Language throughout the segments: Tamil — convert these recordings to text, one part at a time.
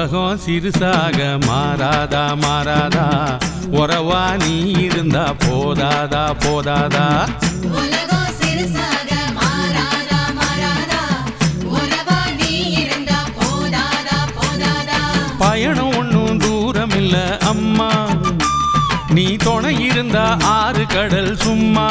உலகம் சிறுசாக மாறாதா மாறாதா உறவா நீ இருந்தா போதாதா போதாதா உலகம் சிறுசாக மாறாதா மாறாதா உறவா நீ இருந்தா போதாதா போதாதா பயணம் ஒன்றும் தூரம் இல்ல அம்மா நீ துணை இருந்தா ஆறு கடல் சும்மா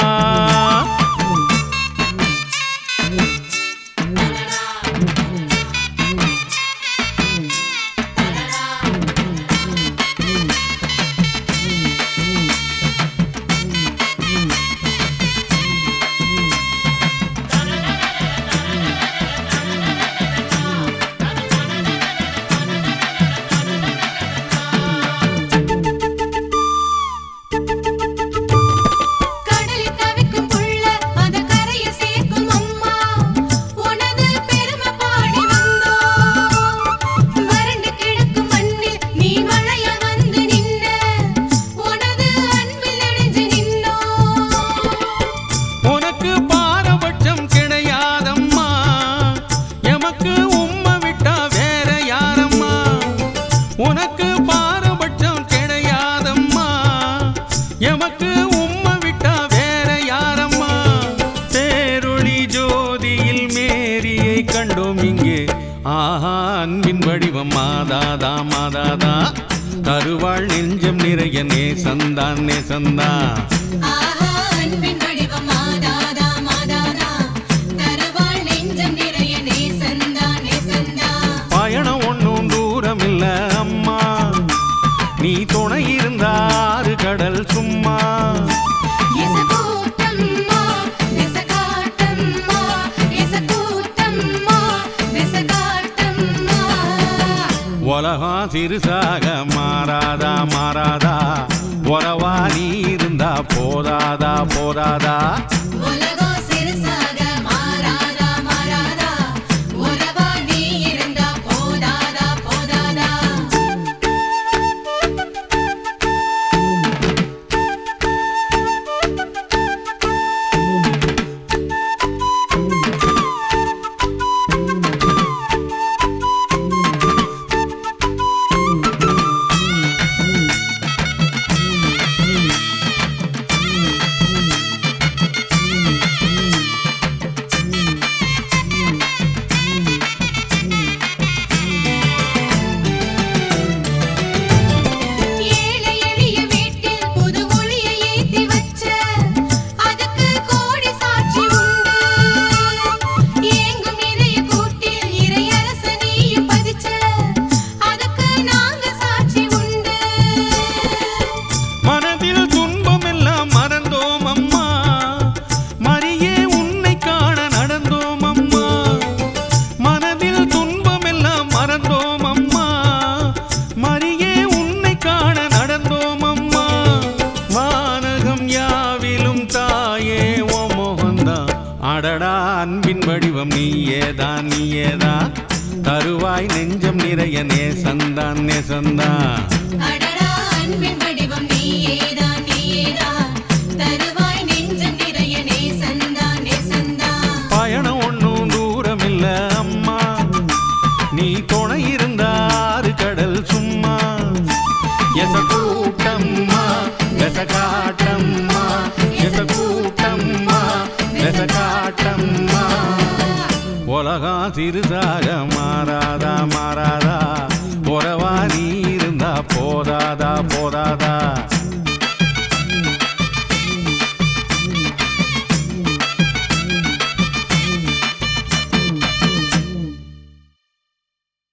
கடலில் தவிக்கும் புள்ள அத கரையில் சேர்க்கும் அம்மா உனது பெருமை பாடி வந்தோம் வறண்டு கிடக்கும் மண்ணில் நீ மழையா வந்து நின்ன உனது அன்பில் நனைஞ்சு நின்னோம் உனக்கு பாரபட்சம் கிடையாதம்மா எமக்கு உம்மை விட்டா வேற யாரம்மா உனக்கு பாரபட்சம் கிடையாதம்மா எமக்கு உம்மை விட்டா வேற யாரம்மா தேரொளி ஜோதியில் மேரியை கண்டோம் இங்கே ஆஹா அன்பின் வடிவம் மாதாதா மாதாதா தருவாள் நெஞ்சம் நிறைய நேசந்தான் நேசந்தான் ஆஹா அன்பின் வடிவம் மாதாதா மாதாதா தருவாள் நெஞ்சம் நிறைய நேசந்தா நேசந்தா பயணம் ஒன்றும் தூரம் இல்ல அம்மா நீ துணை இருந்தாரு கடல் சும்மா எசகூட்டம்மா எசகாட்டம்மா எசகூட்டம்மா எசகாட்டம்மா உலகம் சிறுசாக மாறாதா மாறாதா உறவா நீ இருந்தா போதாதா போதாதா உலகம் சிறுசாக மாறாதா மாறாதா உறவா நீ இருந்தா போதாதா போதாதா ஏழை எளிய வீட்டில் புது ஒளியை ஏத்தி வச்ச அதுக்கு கோடி சாட்சி உண்டு ஏங்கும் இதய கூட்டில் இறையரச நீயும் பதிச்ச அதுக்கு நாங்க சாட்சி உண்டு மனதில் துன்பம் எல்லாம் மறந்தோம் அம்மா மரியே உன்னை காண நடந்தோம் அம்மா மனதில் துன்பம் எல்லாம் மறந்தோம் அம்மா மரியே உன்னை காண நடந்தோம் அம்மா வானகம் யாவிலும் தாயே ஓ மோகந்தான் அடடா அன்பின் வடிவம் நீயேதான் நீயேதான் தருவாய் நெஞ்சம் நிறைய நேசந்தான் நேசந்தான் அடடா அன்பின் வடிவம் நீயேதான் நீயேதான் தருவாய் நெஞ்சம் நிறைய நேசந்தா நேசந்தா பயணம் ஒன்றும் தூரம் இல்ல அம்மா நீ துணை இருந்தாரு கடல் சும்மா எச கூட்டம்மா எச காட்டம்மா எச கூட்டம்மா எச காட்டம்மா உலகம் சிறுசாக மாறாதா மாறா